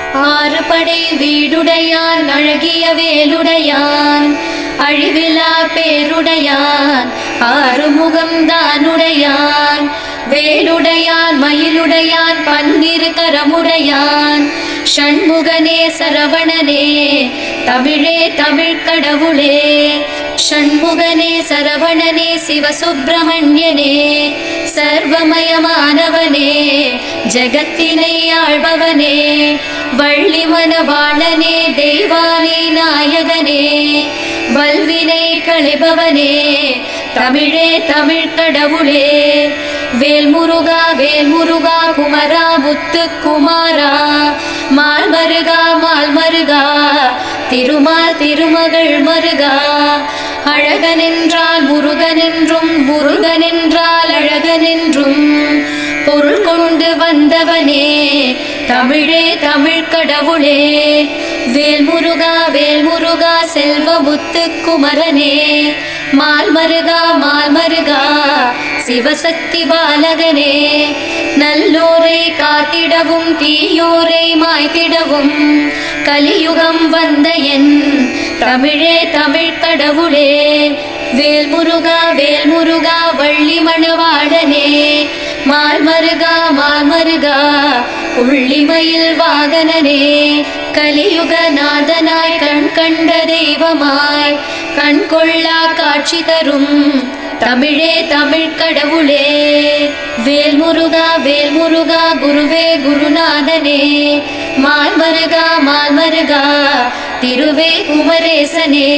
ஆறு படை வீடுடையான் அழகிய வேலுடையான் அழிவிலா பேருடையான் ஆறுமுகம் தானுடையான் வேலுடையான் மயிலுடையான் பன்னிரு கரமுடையான் ஷண்முகனே சரவணனே தமிழே தமிழ் கடவுளே ஷண்முகனே சரவணனே சிவசுப்பிரமணியனே சர்வமயமானவனே ஜெகத்தினை ஆள்பவனே வள்ளி மணவாளனே தெய்வானே நாயகனே வல்வினை களைபவனே தமிழே தமிழ் கடவுளே வேல்முருகா வேல்முருகா குமரா முத்து குமாரா மால் மருகா மால் மருகா திருமால் திருமகள் மருகா அழகனென்றால் முருகனென்றும் முருகனென்றால் அழகனென்றும் பொருள் கொண்டு வந்தவனே தமிழே தமிழ் கடவுளே வேல்முருகா வேல்முருகா செல்வமுத்து குமரனே மால் மருகா மால் மருகா சிவசக்தி பாலகனே நல்லோரை காத்திடவும் தீயோரை மாய்த்திடவும் கலியுகம் வந்த என் தமிழே தமிழ் கடவுளே வேல்முருகா வேல்முருகா வள்ளி மணவாளனே மால் மருகா மால் மருகா உள்ளிமயில் வாகனனே கலியுக நாதனாய் கண் கண்ட தெய்வமாய் கண் கொள்ளா காட்சி தரும் தமிழே தமிழ் கடவுளே வேல்முருகா வேல்முருகா குருவே குருநாதனே மால் மருகா மால் மருகா திருவே குமரேசனே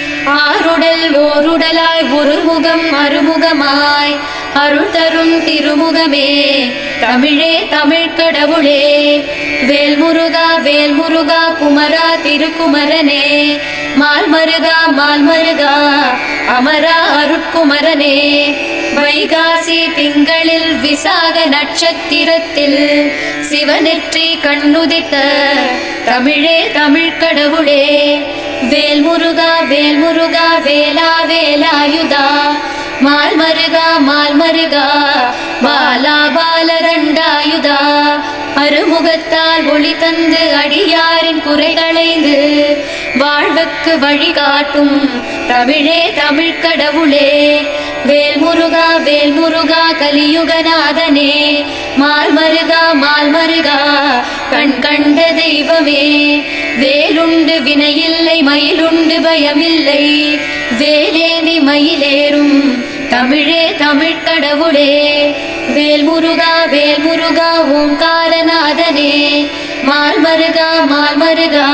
ஆருடல் ஓருடலாய் ஒரு முகம் மறுமுகமாய் அருள் தரும் திருமுகமே தமிழே தமிழ் கடவுளே வேல்முருகா வேல்முருகா குமரா திருக்குமரனே மால் மருகா மால் மருகா அமரா அருட்குமரனே வைகாசி திங்களில் விசாக நட்சத்திரத்தில் சிவனெற்றி கண்ணுதித்த தமிழே தமிழ் கடவுளே வேல்முருகா வேல்முருகா வேலா வேலாயுதா மால் மருகா மால் மருகா பாலா பால தண்டாயுதா அருமுகத்தால் ஒளி தந்து அடியாரின் குறைகளைந்து வாழ்வுக்கு வழிகாட்டும் தமிழே தமிழ் கடவுளே வேல்முருகா வேல்முருகா கலியுகநாதனே மால் மருகா மால் மருகா கண் கண்ட தெய்வமே வேலுண்டு வினையில்லை மயிலுண்டு பயமில்லை வேலேந்தி மயிலேறும் தமிழே தமிழ் கடவுளே வேல்முருகா வேல்முருகா ஓங்காரநாதனே மால் மருகா மால் மருகா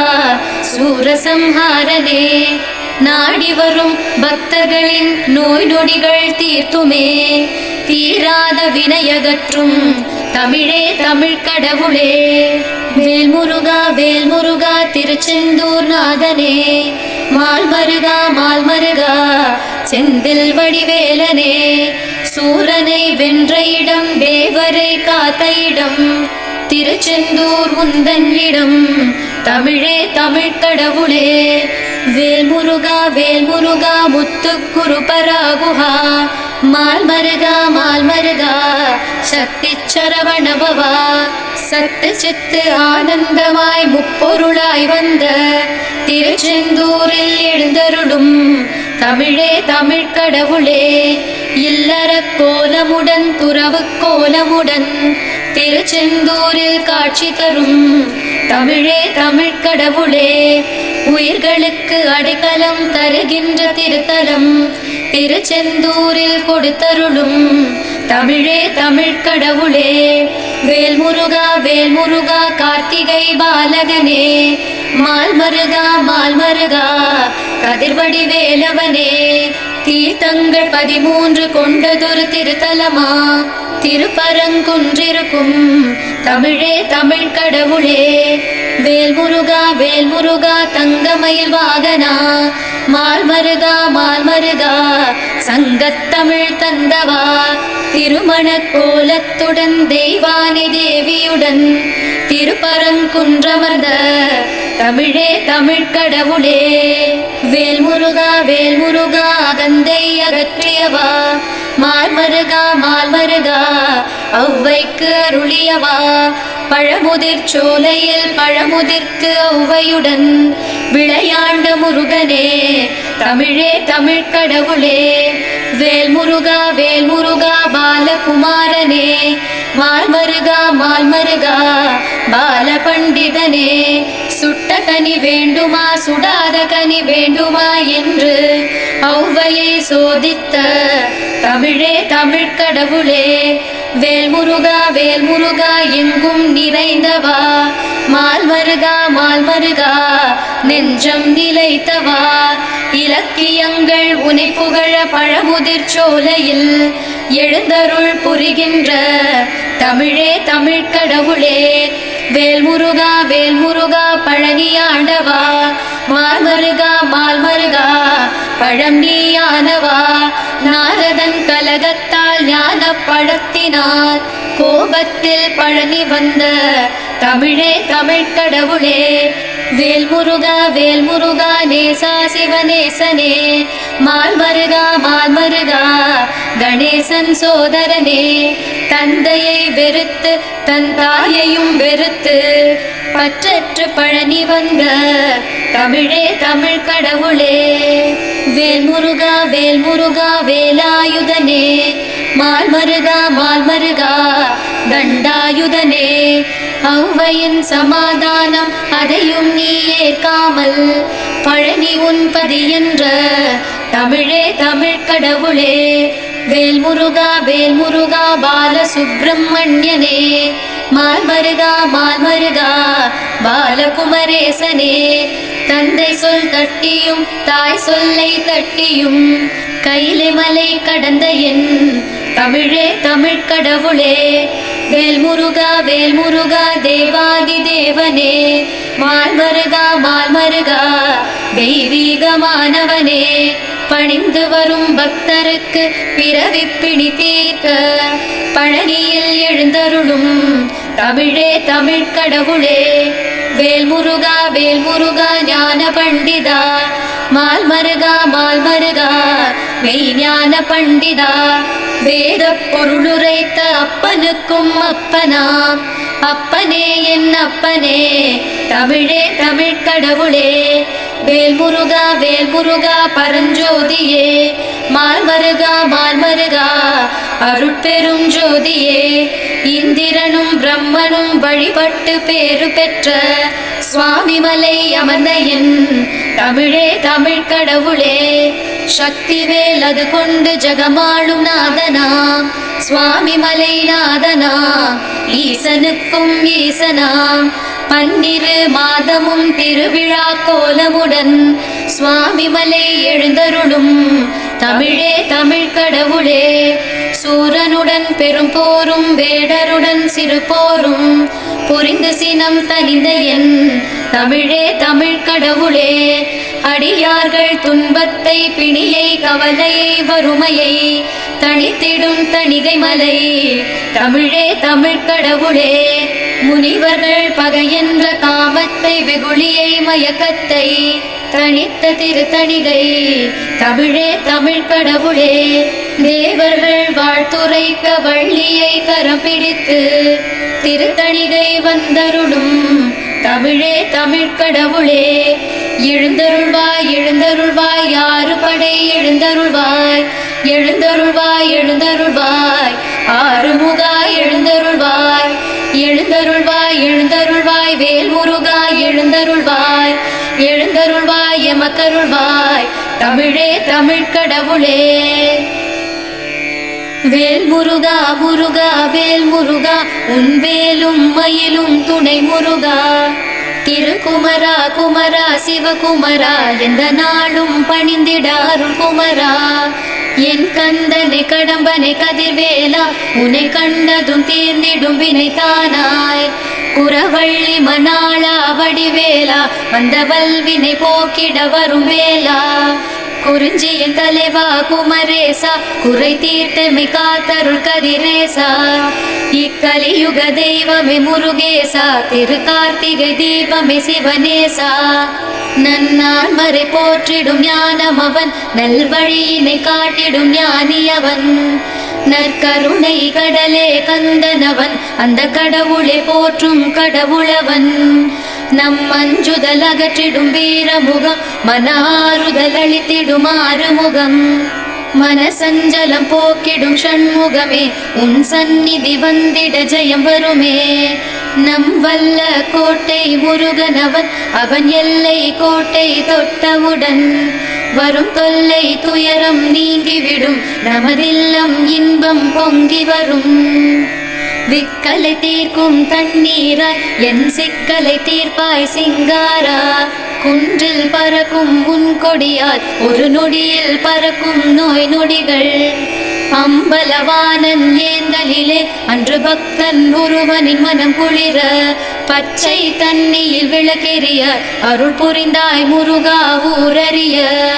சூரசம்ஹாரனே நாடி வரும் பக்தர்களின் நோய் நொடிகள் தீர்த்துமே தீராத வினையகற்றும் தமிழே தமிழ் கடவுளே வேல்முருகா வேல்முருகா திருச்செந்தூர் நாதனே மால் மருகா மால் மருகா செந்தில் வடிவேலனே சூரனை வென்ற இடம் தேவரை காத்த இடம் திருச்செந்தூர் உந்தன் இடம் தமிழே தமிழ் கடவுளே வேல்முருகா வேல்முருகா முத்துக்குரு பராகுஹா மால் மருகா மால் மருகா சக்தி சரவணபவா சத்து சித்து ஆனந்தமாய் முப்பொருளாய் வந்த திருச்செந்தூரில் எழுந்தருளும் தமிழே தமிழ் கடவுளே இல்லற கோலமுடன் துறவு கோலமுடன் திருச்செந்தூரில் காட்சி தரும் தமிழே தமிழ் கடவுளே உயிர்களுக்கு அடைக்கலம் தருகின்ற திருத்தலம் திருச்செந்தூரில் கொடுத்தருளும் தமிழே தமிழ் கடவுளே வேல்முருகா வேல்முருகா கார்த்திகை பாலகனே மால் மருகா மால் மருகா கதிர்வடி வேலவனே தீர்த்தங்கள் பதிமூன்று கொண்டதொரு திருத்தலமா திருப்பரங்குன்றிருக்கும் தமிழே தமிழ் கடவுளே வேல்முருகா வேல்முருகா தங்கமயில் வாகனா மால் மருகா மால் மருகா சங்கத்தமிழ் தந்தவா திருமண கோலத்துடன் தெய்வானி தேவியுடன் திருப்பரங்குன்றமர்ந்த தமிழே தமிழ் கடவுளே வேல்முருகா வேல்முருகா அகந்தை அகற்றியவா மால்மருகா மால்மருகா ஔவைக்கு அருளியவா பழமுதிர் சோலையில் பழமுதிர்க்கு ஔவையுடன் விளையாண்ட முருகனே தமிழே தமிழ் கடவுளே வேல் முருகா வேல் முருகா பாலகுமாரனே மால்மருகா மால்மருகா பால பண்டிதனே சுட்ட கனி வேண்டுமா சுடாத கனி வேண்டுமா என்று ஔவையை சோதித்த தமிழே தமிழ் கடவுளே வேல் முருகா வேல் முருகா எங்கும் நிறைந்தவா மால்மருகா மால்மருகா நெஞ்சம் நிலைத்தவா இலக்கியங்கள் உனை புகழ பழமுதிர் சோலையில் எழுந்தருள் புரிகின்ற தமிழே தமிழ் கடவுளே வேல் முருகா வேல் முருகா பழனியாண்டவா மால்மருகா மால்மருகா பழம் நீயானவா நாரதன் கலகத்தால் ஞான பழத்தினார் கோபத்தில் பழனி வந்த தமிழே தமிழ் கடவுளே வேல் முருகா வேல் முருகா நேசா சிவநேசனே மால்மருகா மால்மருகா கணேசன் சோதரனே தந்தையை வெறுத்து தன் தாயையும் வெறுத்து பற்றற்று பழனி வந்த தமிழே தமிழ் கடவுளே வேல் முருகா வேல் முருகா வேலாயுதனே மால்மருகா மால்மருகா தண்டாயுதனே ஔவையின் சமாதானம் அதையும் நீ ஏற்காமல் பழனி உன்பதி என்ற தமிழே தமிழ் கடவுளே வேல் முருகா வேல் முருகா பால சுப்பிரமணியனே மால்மருகா மால்மருகா பாலகுமரேசனே தந்தை சொல் தட்டியும் தாய் சொல்லை தட்டியும் கையிலே மலை கடந்த என் தமிழே தமிழ் கடவுளே வேல் முருகா வேல் முருகா தேவாதி தேவனே மால்மருகா மால்மருகா தெய்வீகமானவனே பணிந்து வரும் பக்தருக்கு பிறவி பிணி தீர்க்க பழனியில் எழுந்தருளும் தமிழே தமிழ் கடவுளே வேல் முருகா வேல் முருகா ஞான பண்டிதா மால்மருகா மால்மருகா மெய்ஞான பண்டிதா வேத பொருளுரைத்த அப்பனுக்கும் அப்பனாம் அப்பனே என் அப்பனே தமிழே தமிழ் கடவுளே வேல் முருகா வேல் முருகா பரஞ்சோதியே மால்மருகா மால்மருகா அருட்பெரும் ஜோதியே இந்திரனும் பிரம்மனும் வழிபட்டு பேறு பெற்ற சுவாமி மலை அமர்ந்த என் தமிழே தமிழ் கடவுளே சக்தி வேல் அது கொண்டு ஜகமாளும் நாதனாம் சுவாமி மலை நாதனாம் ஈசனுக்கும் ஈசனாம் பன்னிரு மாதமும் திருவிழா கோலமுடன் சுவாமி மலை எழுந்தருளும் தமிழே தமிழ் கடவுளே சூரனுடன் பெரும் போரும் வேடருடன் சிறு போரும் புரிந்து சினம் தனிந்த என் தமிழே தமிழ் கடவுளே அடியார்கள் துன்பத்தை பிணியை கவலையை வறுமையை தனித்திடும் தணிகை மலை தமிழே தமிழ் கடவுளே முனிவர்கள் பகையென்ற காமத்தை வெகுளியை மயக்கத்தை தனித்த திருத்தணிகை தமிழே தமிழ் கடவுளே தேவர்கள் வாழ்த்துரைக்க வள்ளியை கரம் பிடித்து திருத்தணிகை வந்தருளும் தமிழே தமிழ் கடவுளே எழுந்தருள்வாய் எழுந்தருள்வாய் யாரு படை எழுந்தருள்வாய் எழுந்தருள்வாய் எழுந்தருள்வாய் ஆறுமுகா எழுந்தருள்வாய் எழுந்தருள்வாய் எழுந்தருள்வாய் வேல் முருகா எழுந்தருள்வாய் எழுந்தருள்வாய் எமக்கருள்வாய் தமிழே தமிழ் கடவுளே வேல் முருகா முருகா வேல் முருகா உன் வேலும் மயிலும் துணை முருகா திருக்குமரா குமரா சிவகுமரா எந்த நாளும் பணிந்திடாருள் குமரா என் கந்தனை கடம்பனை கதிர்வேலா உன்னை கண்டதும் தீர்ந்திடும் வினை தானாய் குறவள்ளி மணாளா வடிவேலா வந்த வல்வினை போக்கிட வரும் வேலா குறிஞ்சியின் தலைவா குமரேசா குறை தீர்த்தமை காத்தருள் கதிரேசா இக்கலியுக தெய்வமே முருகேசா திரு கார்த்திகை தீபமே சிவனேசா நன்னான் மறை போற்றிடும் ஞானம் அவன் நல்வழியினை காட்டிடும் ஞானி அவன் நற்கருணை கடலே கந்தனவன் அந்த கடவுளை போற்றும் கடவுளவன் நம் அஞ்சுதல் அகற்றிடும் வீரமுகம் மன ஆறுதல் அளித்திடும் ஆறுமுகம் மனசஞ்சலம் போக்கிடும் ஷண்முகமே உன் சந்நிதி வந்திட ஜெயம் வருமே நம் வல்ல கோட்டை முருகனவன் அவன் எல்லை கோட்டை தொட்டவுடன் வரும் தொல்லை துயரம் நீங்கிவிடும் நமதில்லம் இன்பம் பொங்கி வரும் விக்கலை தீர்க்கும் தண்ணீராய் என் சிக்கலை தீர்ப்பாய் சிங்காரா குன்றில் பறக்கும் உன் கொடியால் ஒரு நொடியில் பறக்கும் நோய் நொடிகள் அம்பலவானன் ஏந்தலிலே அன்று பக்தன் ஒருவனின் மனம் குளிர பச்சை தண்ணியில் விளக்கெரிய அருள் புரிந்தாய் முருகா ஊரறிய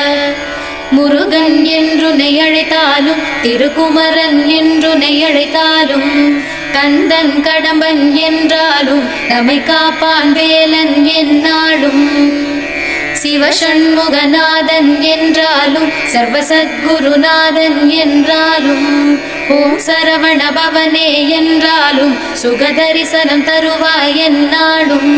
முருகன் என்றுனை அழைத்தாலும் திருக்குமரன் என்றுனை அழைத்தாலும் கந்தன் கடம்பன் என்றாலும் நம்மை காப்பான் வேலன் என்னாலும் சிவசண்முகநாதன் என்றாலும் சர்வசத்குருநாதன் என்றாலும் ஓம் சரவண பவனே என்றாலும் சுகதரிசனம் தருவாய் என்னாலும்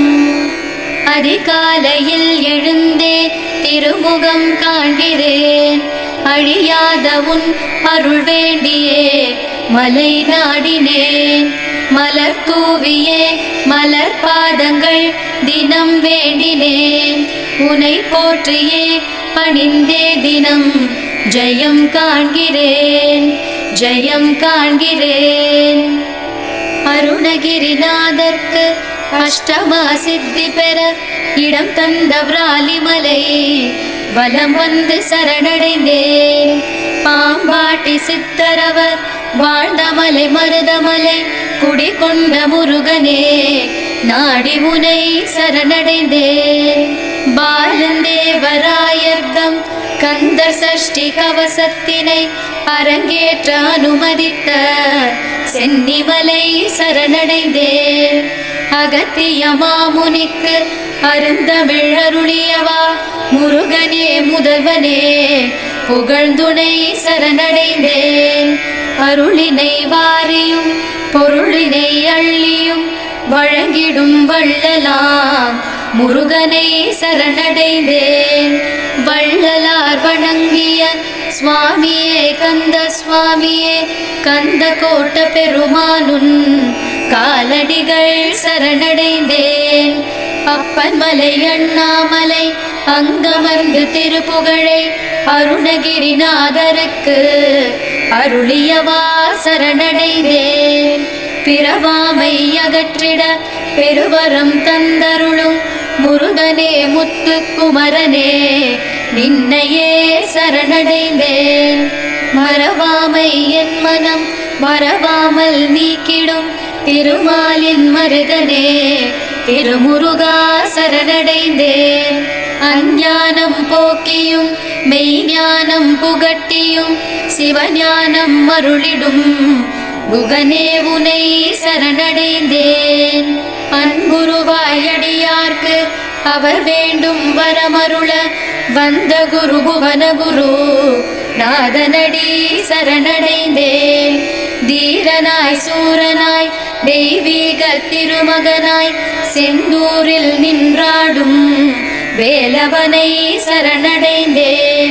அதிகாலையில் எழுந்தே திருமுகம் காண்கிறேன் அழியாத உன் அருள் வேண்டியே மலை நாடினேன் மலர் தூவியே மலர் பாதங்கள் தினம் வேண்டினேன் உனை போற்றியே பணிந்தே தினம் ஜெயம் காண்கிறேன் ஜெயம் காண்கிறேன் அருணகிரிநாதர்க்கு அஷ்டமா சித்தி பெற இடம் தந்த விராலிமலை வலம் வந்து சரணடைந்தேன் பாம்பாட்டி சித்தரவர் வாழ்ந்த மலை மருதமலை குடிகொண்ட முருகனே நாடி உனை சரணடைந்தேன் பாலந்தேவராயர்தம் கந்தர் சஷ்டி கவசத்தினை அரங்கேற்ற அனுமதித்த சென்னிமலை சரணடைந்தேன் அகத்திய மாமுனிக்கு அருந்தமிழ் அருளியவா முருகனே முதல்வனே புகழ்ந்துணை சரணடைந்தேன் அருளினை வாரியும் பொருளினை அள்ளியும் வழங்கிடும் வள்ளலாம் முருகனை சரணடைந்தேன் வள்ளலார் வணங்கிய சுவாமியே கந்த சுவாமியே கந்த கோட்ட பெருமானுன் காலடிகள் சரணடைந்தேன் அப்பன் மலை அண்ணாமலை அங்கமர்ந்து திருப்புகழை அருணகிரிநாதருக்கு அருளியவா சரணடைந்தேன் பிறவாமை அகற்றிட பெருவரம் தந்தருளும் முருகனே முத்துக்குமரனே நின்னையே சரணடைந்தேன் மறவாமை என் மனம் மறவாமல் நீக்கிடும் திருமாலின் மருகனே திருமுருகா சரணடைந்தேன் அஞ்ஞானம் போக்கியும் மெய்ஞானம் புகட்டியும் சிவஞானம் அருளிடும் குகனே உனை சரணடைந்தேன் அன்புருவாயடியார்க்கு அவர் வேண்டும் வரமருள வந்த குரு புவன குரு நாதனடி சரணடைந்தேன் தீரனாய் சூரனாய் தெய்வீக திருமகனாய் செந்தூரில் நின்றாடும் வேலவனை சரணடைந்தேன்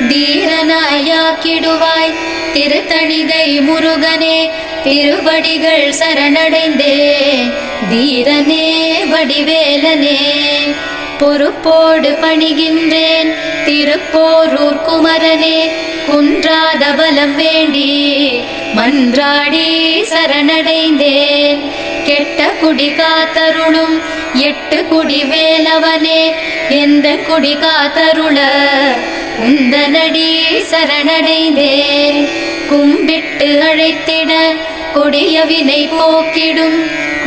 தீரனாயாக்கிடுவாய் திருத்தணிகை முருகனே திருவடிகள் சரணடைந்தேன் தீரனே வடிவேலனே பொறுப்போடு பணிகின்றேன் திருப்போரூர் குமரனே குன்றாத பலம் வேண்டி மன்றாடி சரணடைந்தேன் கெட்ட குடி காத்தருளும் எட்டு குடி வேலவனே எந்த குடி காத்தருள உந்தனடி சரணடைந்தேன் கும்பிட்டு அழைத்திட கொடிய வினை போக்கிடும்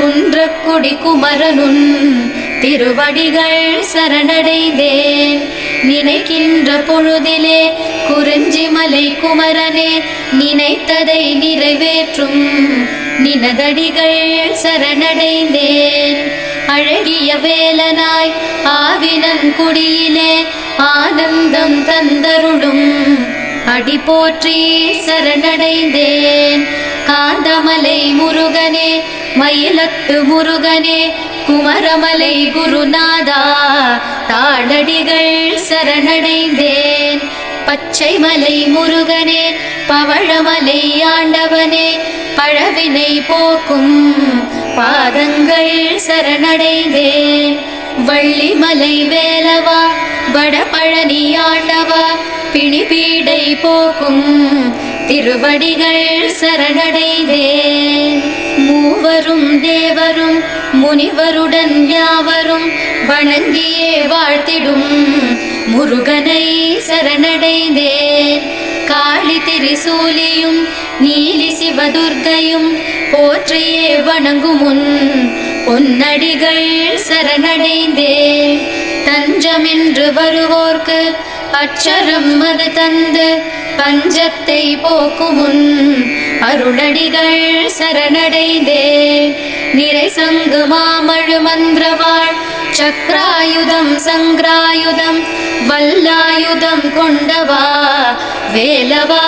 குன்றக்குடி குமரனுன் திருவடிகள் சரணடைந்தேன் நினைக்கின்ற பொழுதிலே குறிஞ்சி மலை குமரனே நினைத்ததை நிறைவேற்றும் நினதடிகள் சரணடைந்தேன் அழகிய வேலனாய் ஆவினங்குடியிலே ஆனந்தம் தந்தருளும் அடி போற்றி சரணடைந்தேன் காந்தமலை முருகனே மயிலத்து முருகனே குமரமலை குருநாதா தாளடிகள் சரணடைந்தேன் பச்சை மலை முருகனே பவழமலை ஆண்டவனே பழவினை போக்கும் பாதங்கள் சரணடைந்தேன் வள்ளிமலை வேலவா வடபழனி ஆண்டவா பிணிபீடை போக்கும் திருவடிகள் சரணடைந்தேன் மூவரும் தேவரும் முனிவருடன் யாவரும் வணங்கியே வாழ்த்திடும் முருகனை சரணடைந்தேன் காளி திரிசூலியும் நீலி சிவதுர்க்கையும் போற்றியே வணங்கும் முன் பொன்னடிகள் சரணடைந்தேன் தஞ்சமென்று வருவோர்க்கு அச்சரம் அது தந்து பஞ்சத்தை போக்குமுன் அருளடிகள் சரணடைந்தேன் நிறை சங்கு மாமழு மந்திரவாள் சக்ராயுதம் சங்கிராயுதம் வல்லாயுதம் கொண்டவா வேலவா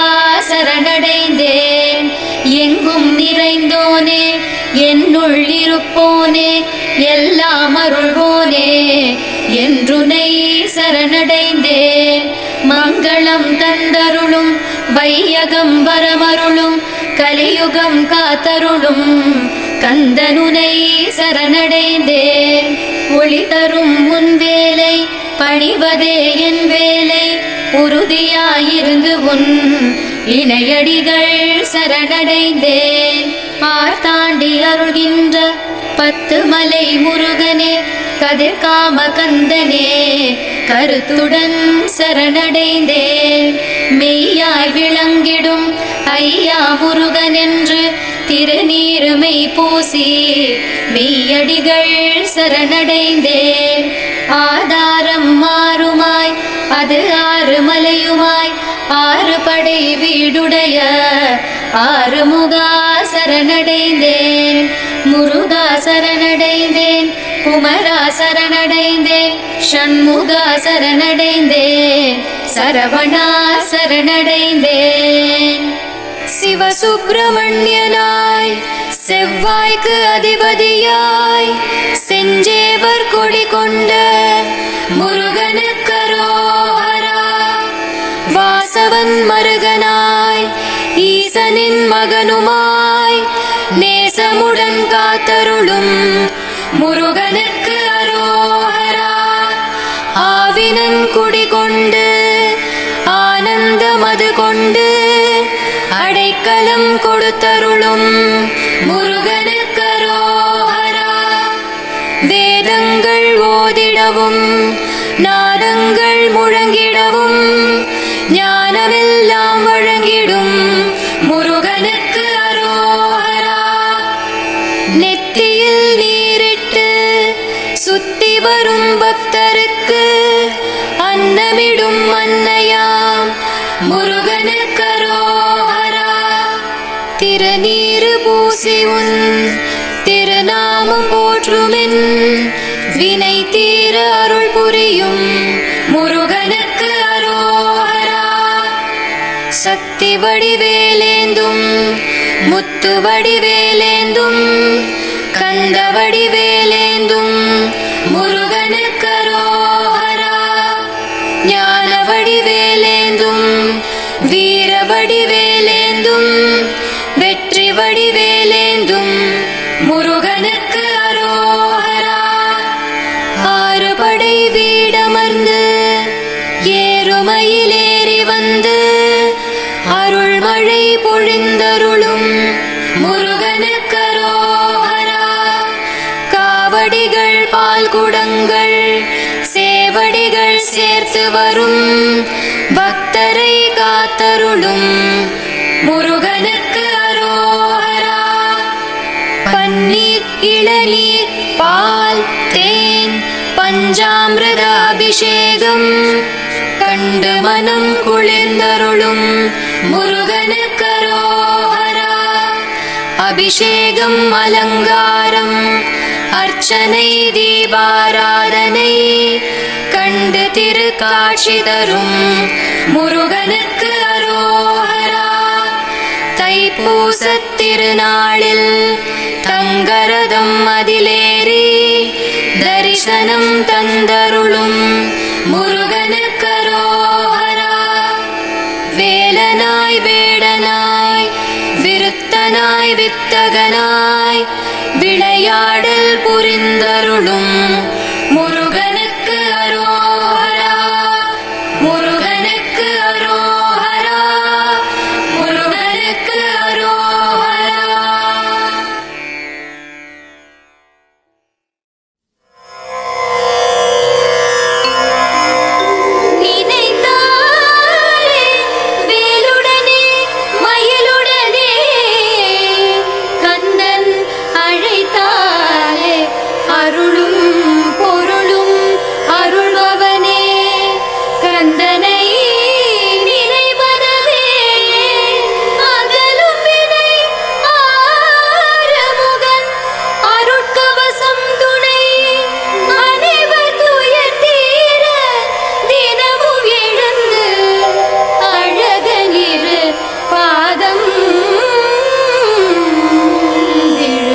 சரணடைந்தேன் எங்கும் நிறைந்தோனே என்னுள் இருப்போனே எல்லாம் அருள்வோனே என்றுனை சரணடைந்தேன் மங்களம் தந்தருளும் வையகம் வரமருளும் கலியுகம் காத்தருளும் கந்தனுனை சரணடைந்தேன் ஒளி தரும் உன் வேலை பணிவதே என் வேலை உறுதியாயிருந்து உன் இணையடிகள் சரணடைந்தேன் பார்த்தாண்டி அருள்கின்ற பத்து மலை முருகனே கதிர்காம கந்தனே கருத்துடன் சரணடைந்தேன் மெய்யாய் விளங்கிடும் ஐயா முருகன் என்று திருநீருமை பூசி மெய்யடிகள் சரணடைந்தேன் ஆதாரம் மாறுமாய் அது ஆறு மலையுமாய் ஆறு படை வீடுடைய ஆறு முகா சரணடைந்தேன் முருகா சரணடைந்தேன் குமரா சரணடைந்தேன் ஷண்முகா சரணடைந்தேன் சரவணா சரணடைந்தேன் சிவசுப்பிரமணியனாய் செவ்வாய்க்கு அதிபதியாய் செஞ்சேவர் கொடி கொண்ட முருகனுக்கரோஹரா வாசவன் மருகனாய் ஈசனின் மகனுமாய் நேசமுடன் காத்தருளும் முருகனுக்கு அரோஹரா ஆவினன் குடி கொண்டு ஆனந்தமது கொண்டு அடைக்கலம் கொடுத்தருளும் முருகனுக்கு அரோஹரா வேதங்கள் ஓதிடவும் நாதங்கள் முழங்கிடவும் ஞானமெல்லாம் வழங்கிடும் முருகனுக்கு அரோஹரா நெத்தியில் நீரிட்டு சுத்தி வரும் பக்தருக்கு அன்னமிடும் அன்னையாம் முருகனுக்கு அரோஹரா திருநீரு பூசி உன் திருநாமம் போற்றுமின் வினை தீர அருள் புரியும் முருகனுக்கு அரோஹரா சக்தி வடிவேலேந்தும் முத்து வடிவேலேந்தும் கந்த வடிவேலேந்தும் முருகனுக்கு அரோஹரா ஞான வடிவேலேந்தும் வீர வடிவேலேந்தும் வெற்றி வடிவேலேந்தும் முருகனுக்கு அரோஹரா ஆறு படை வீடமர்ந்து ஏறுமையிலேறி வந்து அருள்மழை பொழிந்தருளும் முருகனுக்கு அரோஹரா காவடிகள் பால் குடங்கள் சேவடிகள் சேர்த்து வரும் பக்தரை காத்தருளும் முருகனுக்கு அரோஹரா பன்னீர் இளநீர் பால் தேன் பஞ்சாமிரத அபிஷேகம் கண்டு மனம் குளிர்ந்தருளும் முருகனுக்கரோஹரா அபிஷேகம் அலங்காரம் அர்ச்சனை தீபாராதனை கண்டு திருக்காட்சி தரும் முருகனுக்கு அரோஹரா தைப்பூசத் திருநாளில் தங்கரதம் அதிலேறி தரிசனம் தந்தருளும் முருகனுக்கரோஹரா வேலனாய் வேடனாய் விருத்தனாய் வித்தகனாய் விளையாடல் புரிந்தருளும் முருகனுக்கு அரோஹரா முருகனுக்கு அரோஹரா முருகனுக்கு அரோஹரா நினைத்தாலே வேலுடனே மயிலுடனே கண்ணன் அழைத்தாலே அருளும் பொருளும் அருள்பவனே கந்தனை நினைவதவே அகலும் வினை ஆரமுகன் அருட்கவசம் துணை அனைவர் துயர் தீர தினமும் எழுந்து அழகனிரு பாதம் விழு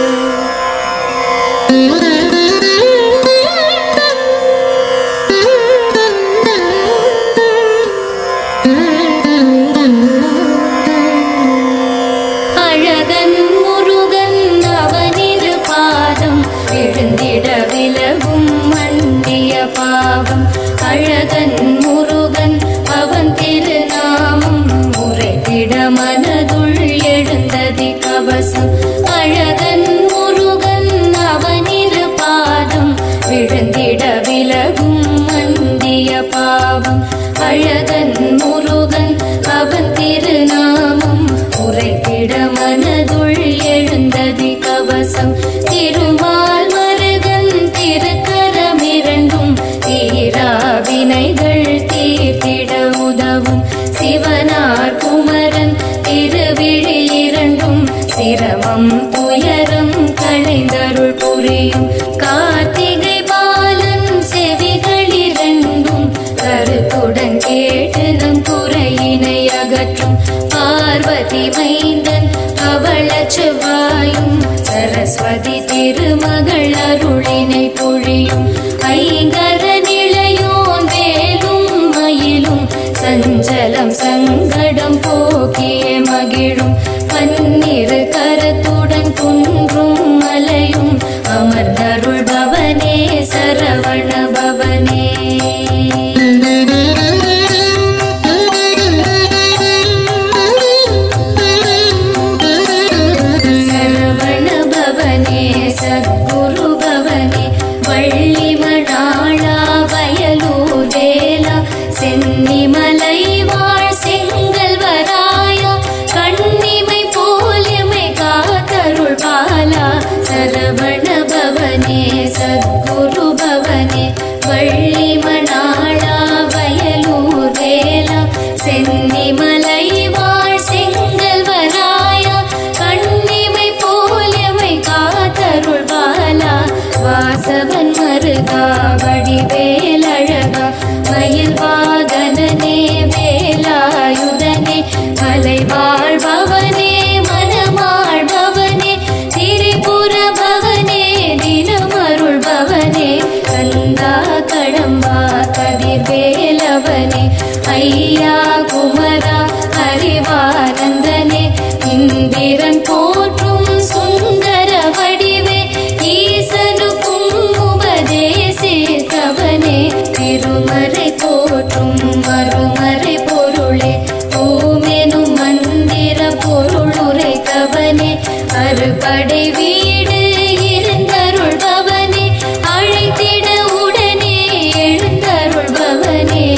அழகன் முருகன் அவனிரு பாதம் விழுந்திட விலகும் மண்டிய பாவம் அழகன் முருகன் அவன் திருநாமம் முறைத்திட மனதுள் எழுந்ததி கவசம் அழகன் முருகன் அவனிரு பாதம் விழுந்திட விலகும் மண்டிய பாவம் அழகன் முருகன் அவன் திருநாமம் உரைத்திட மனதுள் எழுந்ததி கவசம் திருமால் மருகன் திருக்கரமிரண்டும் தீரா வினைகள் தீர்த்திட உதவும் சிவனார் குமரன் திருவிழி இரண்டும் சிரமம் துயரம் களைந்தருள் புரியும் கார்த்திகை பாலன் செவிகள் இரண்டும் கருத்துடன் கேட்டு நம் குறையினை அகற்றும் பார்வதி மைந்தன் அவள செவ்வாயும் சரஸ்வதி திருமகள் அருளினை பொழியும் ஐங்கர நிலையோன் வேலும் மயிலும் சஞ்சலம் சங்கடம் போக்கிய மகிழும் பன்னிரு கரத்துடன் குன்றும் மலையும் அமர்ந்தருள் பவனே சரவண பவனே சரவண பவனே சத்குரு பவனே வள்ளி மணாளா வயலூர் வேலா சென்னிமலை வாழ் செங்கல் வராயா கண்ணிமை போலிமை காத்தருள் பாலா சரவண பவனே சத்குரு பவனே வள்ளி மணாளா வயலூர் வேலா சென்னிமலை வாழ் செங்கல் வராயா கண்ணிமை போலிமை காத்தருள் பாலா வாசவன் மருகா வடிவேலழகா மயில் வாகனனே வேலாயுதனே மலை வாழ்பவனே மனமாழ்பவனே திரிபுர பவனே தினமருள் பவனே கந்தா கடம்பா கதிர்வேலவனே ஐயா குமரா அறிவானந்தனே இந்திரன் போற்றும் சுந்தர வடிவே ஈசனுக்கும் உபதேசித்தவனே திருமறை போற்றும் மறுமறை பொருளே ஓமெனும் மந்திர பொருளுரைத்தவனே அறுபடை வீடு இருந்தருள்பவனே அழைத்திட உடனே எழுந்தருள்பவனே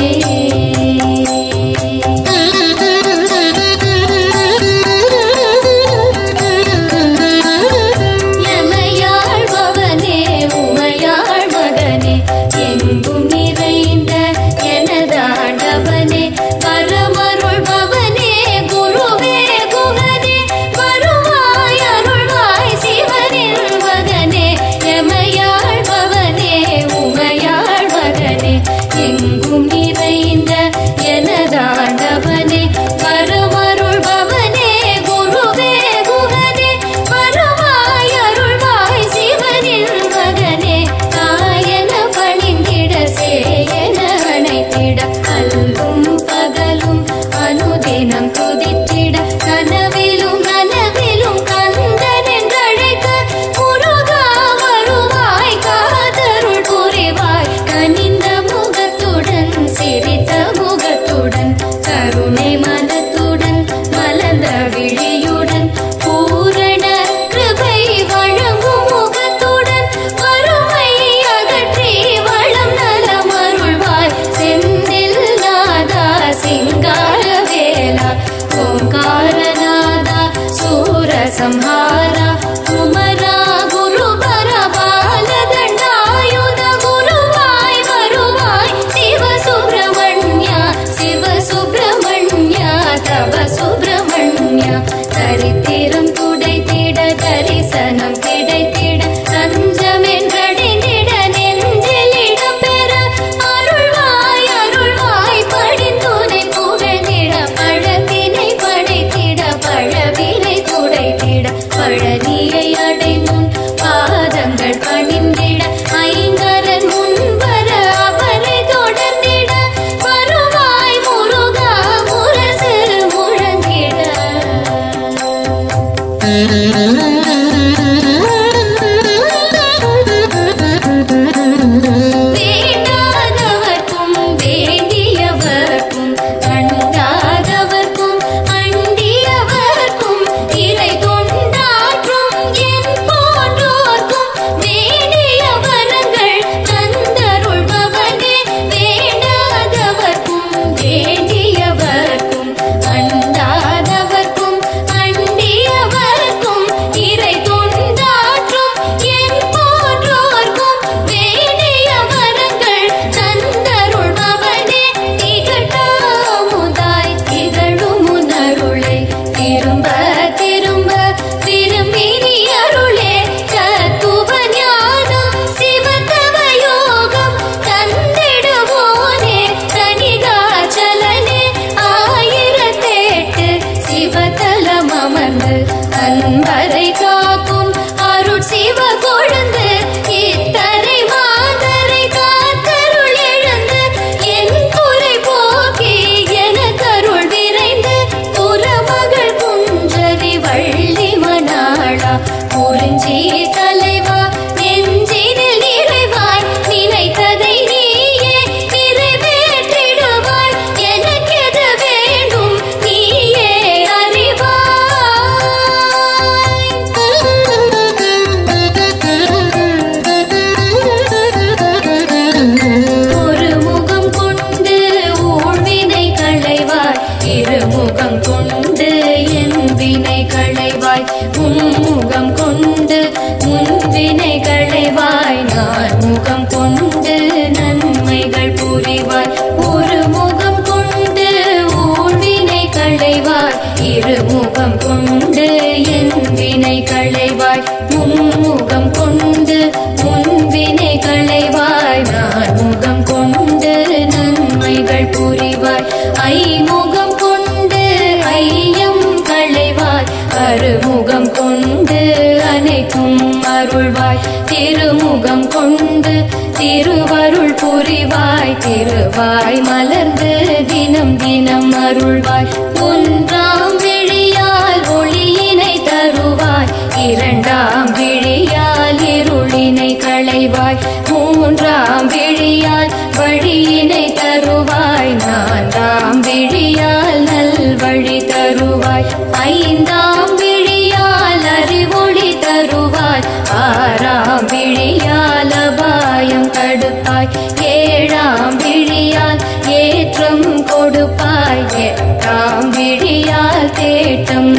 திருமுகம் கொண்டு திருவருள் புரிவாய் திருவாய் மலர்ந்து தினம் தினம் அருள்வாய் ஒன்றாம் விழியால் ஒளியினை தருவாய் இரண்டாம் விழியால் இருளினை களைவாய் மூன்றாம் விழியால் வழியினை தருவாய் நான்காம் விழியால் நல்வழி தருவாய் ஐந்தாம் விழியால் அறிவொளி தருவாய் ஆறாம் விழியால் அபாயம் தடுப்பாய் ஏழாம் விழியால் ஏற்றம் கொடுப்பாய் எட்டாம் விழியால் தேட்டம்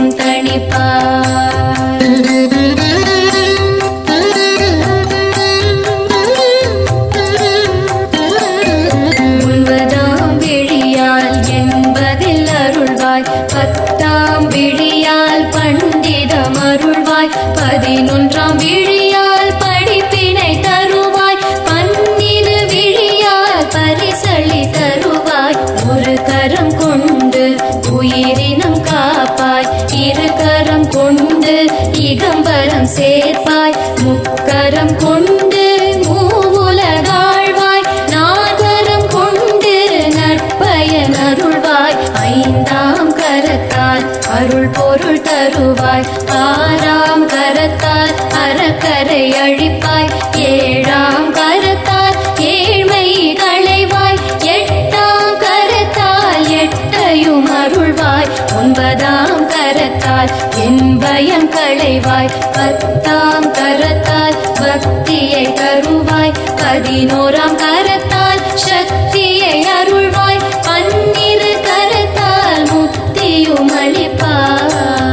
தணிப்பாய் ஒன்பதாம் விழியால் என்பதில் அருள்வாய் பத்தாம் விழியால் பண்டிதம் அருள்வாய் பதினொன்றாம் விழியால் படிப்பினை தருவாய் பன்னிரு விழியால் பரிசளி தருவாய் ஒரு கரம் கொண்டு உயிரினம் காப்பாய் இரு கரம் கொண்டு இகம்பரம் சேர்ப்பாய் முக்கரம் கொண்டு மூவுலகாழ்வாய் நாகரம் கொண்டு நட்பயன் அருள்வாய் ஐந்தாம் கரத்தால் அருள் பொருள் தருவாய் ஆறாம் கரத்தால் அறக்கரை அழிப்பாய் ஏழாம் கரத்தால் ஏழ்மை களைவாய் எட்டாம் கரத்தால் எட்டையும் அருள்வாய் ஒன்பதாம் கரத்தால் என் பயம் களைவாய் பத்தாம் கரத்தால் பக்தியை தருவாய் பதினோராம் கரத்தால் சக்தியை அருள்வாய் பன்னிரு கரத்தால் முக்தியும் அளிப்பாய்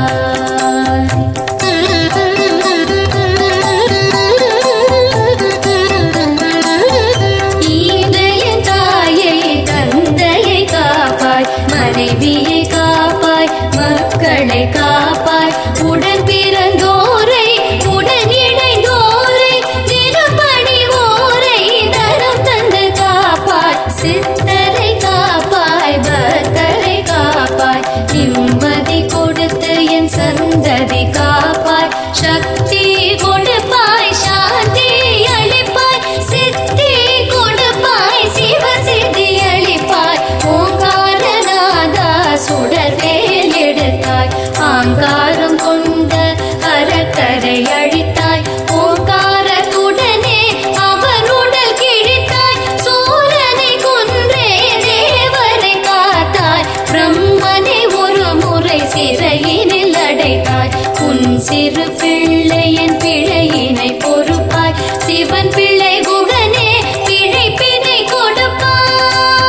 ஈந்தைய தாயை தந்தையை காப்பாய் மனைவியை காப்பாய் மக்களை காப்பாய் உடன் பிறந்தோரை உடன் இணைந்தோரை தினப்பணிவோரை தரம் தந்து காப்பாய் சித்தரை காப்பாய் பக்தரை காப்பாய் நிம்மதி கொடுத்து என் சந்ததி காப்பாய் சக்தி கொடுப்பாய் சாந்தி அளிப்பாய் சித்தி கொடுப்பாய் சிவ சித்தி அளிப்பாய் ஓங்காரநாதா சுடர்வேல் எடுத்தாய் ஆங்காரம் கொண்ட அறக்கரை அழித்தாய் ஓங்காரத்துடனே அவர் உடல் கிழித்தாய் சூரனை கொன்றே தேவரை காத்தாய் பிரம்மனை ஒரு முறை சிறையினில் அடைத்தாய் உன் சிறு பிள்ளையின் பிழையினை பொறுப்பாய் சிவன் பிள்ளை குகனே பிழைப்பினை கொடுப்பாய்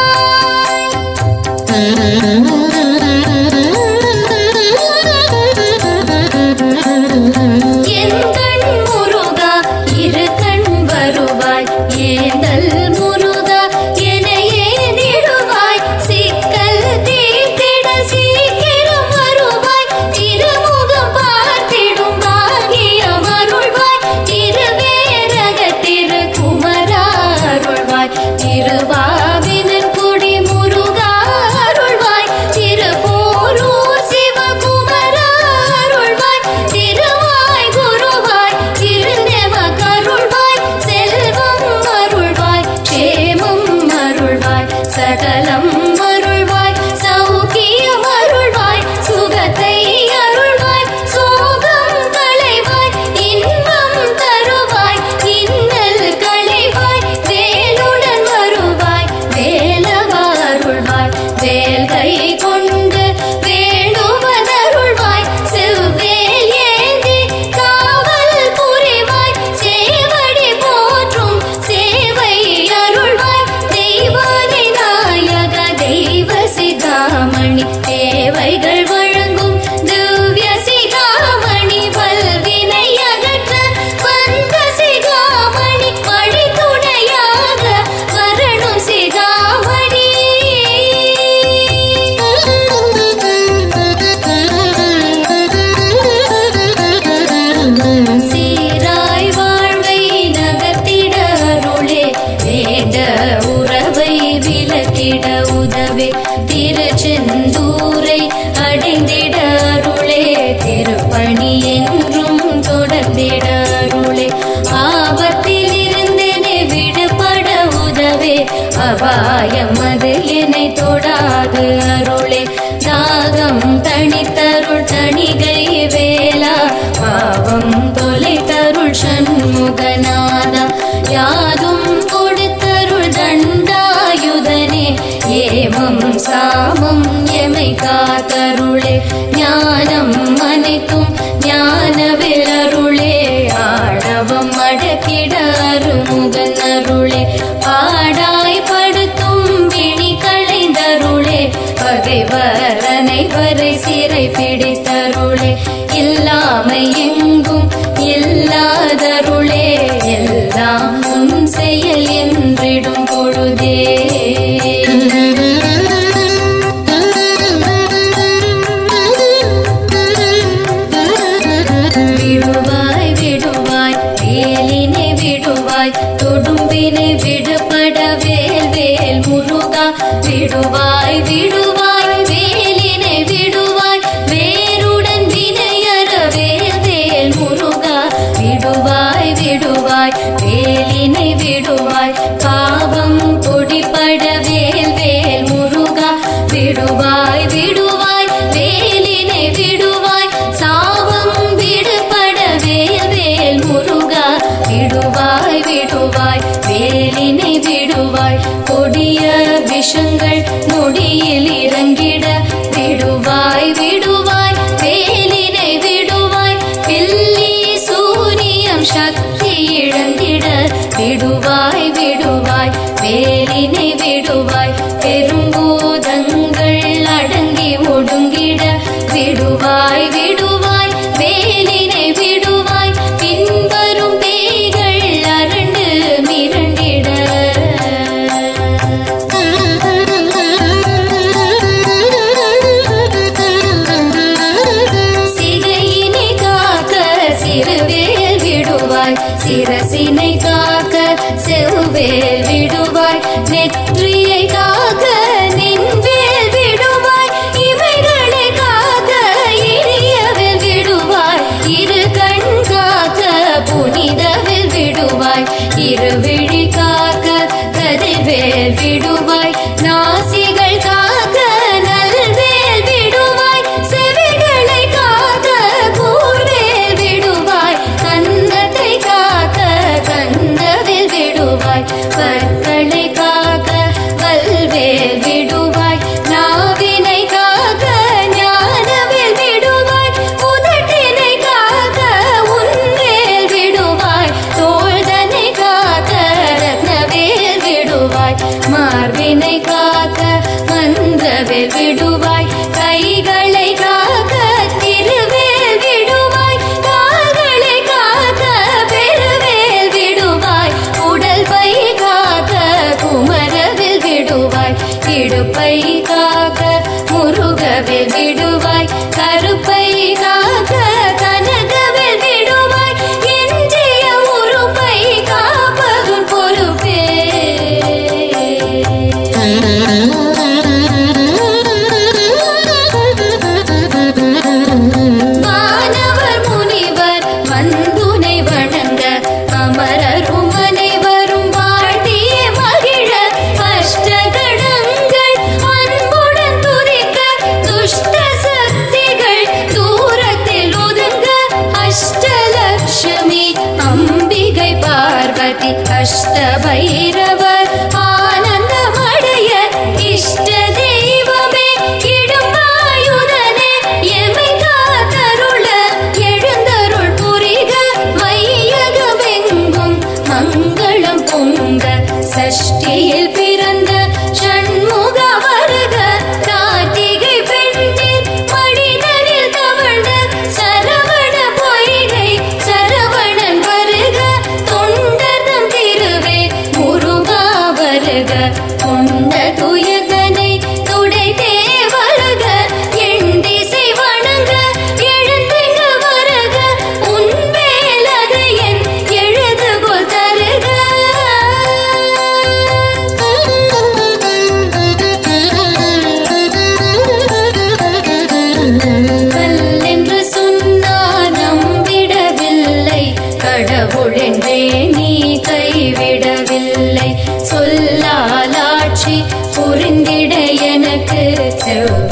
என் கண் முருகா இரு கண் வருவாய் ஏந்தல் முருகா எனையே நிடுவாய் சிக்கல் தீர்த்திட சீக்கிரம் வருவாய் திருமுகம் பார்த்திடும் பாகியம் அருள்வாய் திருவேரக திருக்குமரா அருள்வாய் திருவாவினன் குடி முருகா அருள்வாய் திருப்போரூர் சிவகுமரா அருள்வாய் திருவாய் குருவாய் திருநெவ கருள்வாய் செல்வம் அருள்வாய் அபாயம் அது என்னை தொடாது அருளே தாகம் தணித்தருள் தணிகை வேலா பாவம் தொலை தருள் சண்முகநாதா யாதும் கொடுத்தருள் தண்டாயுதனே ஏமம் சாமம் எமை காத்தருளே ஞானம் அனைத்தும் ஞானவிலருளே ஆணவம் அடக்கிட அருமுகன் அருளே பாடாய் படுத்தும் பிணி களைந்தருளே பகைவர் அனைவரை சிறை பிடித்தருளே இல்லாமை எங்கும் இல்லாதருளே எல்லாம் உன் செயல் என்றிடும் பொழுதே விடுவாய் விடுவாய் வேலினை விடுவாய் தொடும்பினை விடுபட வேல் வேல் முருகா விடுவாய் விடுவாய் வேலினை விடுவாய் வேருடன் வினையற வேல் வேல் முருகா விடுவாய் விடுவாய் வேலினை விடுவாய் பாவம் பொடிபட வேல் வேல் முருகா விடுவாய் விடுவாய் வேலினை விடுவாய் சாவம் விடுபட வேல் வேல் முருகா விடுவாய் விடுவாய் வேலினை விடுவாய் கொடிய விஷங்கள் நொடியில் இறங்கிட விடுவாய் விடுவாய் வேலினை விடுவாய் பில்லி சூரியம் சக்தி இழந்திட விடுவாய் விடுவாய் வேலினை விடுவாய் பெரும்பூதங்கள் அடங்கி ஒடுங்கிட விடுவாய் விடுவாய் வேலினை விடுவாய் பின்வரும் பேய்கள் அரண்டு மிரண்டிட சிகையினை காக்க சிறுவேல் விடுவாய் சிரசினை காக்க செவ்வேல் விடுவாய் நெற்றியை காக்க நின்வேல் விடுவாய் இவைகளை காக்க இனியவில் விடுவாய் இரு கண் காக்க புனிதவில் விடுவாய் இருவிழி காக்க கதிர்வேல் விடுவாய் நாசிகள் காக்க நல்வேல் விடுவாய் செவிகளை காக்க கூர்வேல் விடுவாய் கன்னத்தை காக்க கந்தவில் விடுவாய் பற்களை காக்க வல்வேல் விடுவாய் நாவினை காக்க ஞானவில் விடுவாய் உதட்டினை காக்க உன்வேல் விடுவாய் தோள்தனை காக்க ரத்னவேல் விடுவாய் மார்பினை காக்க மந்திரவேல் விடுவாய் கைகளை காக்க திருவேல் விடுவாய் கால்களை காக்க பெருவேல் விடுவாய் உடல் பை காக்க குமரவில் விடுவாய் இடுப்பை காக்க முருகவில் விடுவாய் கருப்பை காக்க கனகவில் விடுவாய் எஞ்சிய உறுப்பை காப்பதும் பொறுப்பே வானவர் முனிவர் வந்துனை வணங்க அமரரும் அனைவரும் வாழ்த்திய மகிழ அஷ்டகணங்கள் அன்புடன் துதிக்க துஷ்ட சக்திகள் தூரத்தில் ஒதுங்க அஷ்டலட்சுமி அம்பிகை பார்வதி அஷ்ட பைரவர் ஆனந்தமடைய இஷ்ட தெய்வமே இடும்பாயுதனே எமை காத்தருள எழுந்தருள் புரிக வையகமெங்கும் மங்களம் பொங்க சஷ்டியில் பிறந்த சண்முக வருக கார்த்திகை பெண்ணில் மனிதனில் தவழ்ந்த சரவண பொய்கை சரவணன் வருக தொண்டர்தம் திருவே முருகா வருக கொண்ட துயர்தனை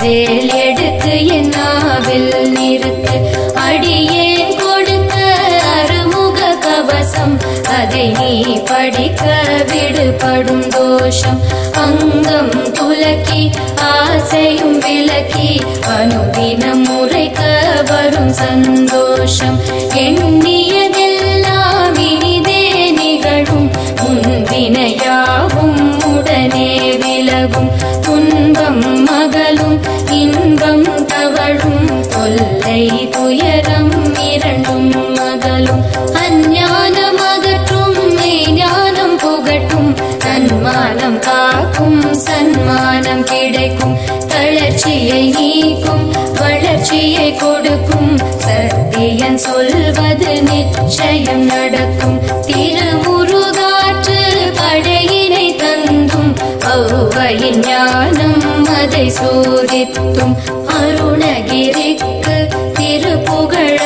வேல் எடுத்து என் நாவில் நிறுத்து அடியேன் கொடுத்த அருமுக கவசம் அதை நீ படிக்க விடுபடும் தோஷம் அங்கம் துலக்கி ஆசையும் விலக்கி அனுதின முறைக்க வரும் சந்தோஷம் எண்ணியதெல்லாம் இனிதே நிகழும் முன்வினையாகும் உடனே விலகும் துன்பம் மகளும் இன்பம் தவழும் தொல்லை துயரம் இரண்டும் மகளும் அஞ்ஞானம் அகற்றும் மெய்ஞானம் புகட்டும் தன்மானம் காக்கும் சன்மானம் கிடைக்கும் தளர்ச்சியை நீக்கும் வளர்ச்சியை கொடுக்கும் சத்தியன் சொல்வது நிச்சயம் நடக்கும் திருமுருகாற்று படையினை தந்தும் ஔவையின் ஞானம் அதை சோதித்தும் அருணகிரிக்கு திருப்புகழ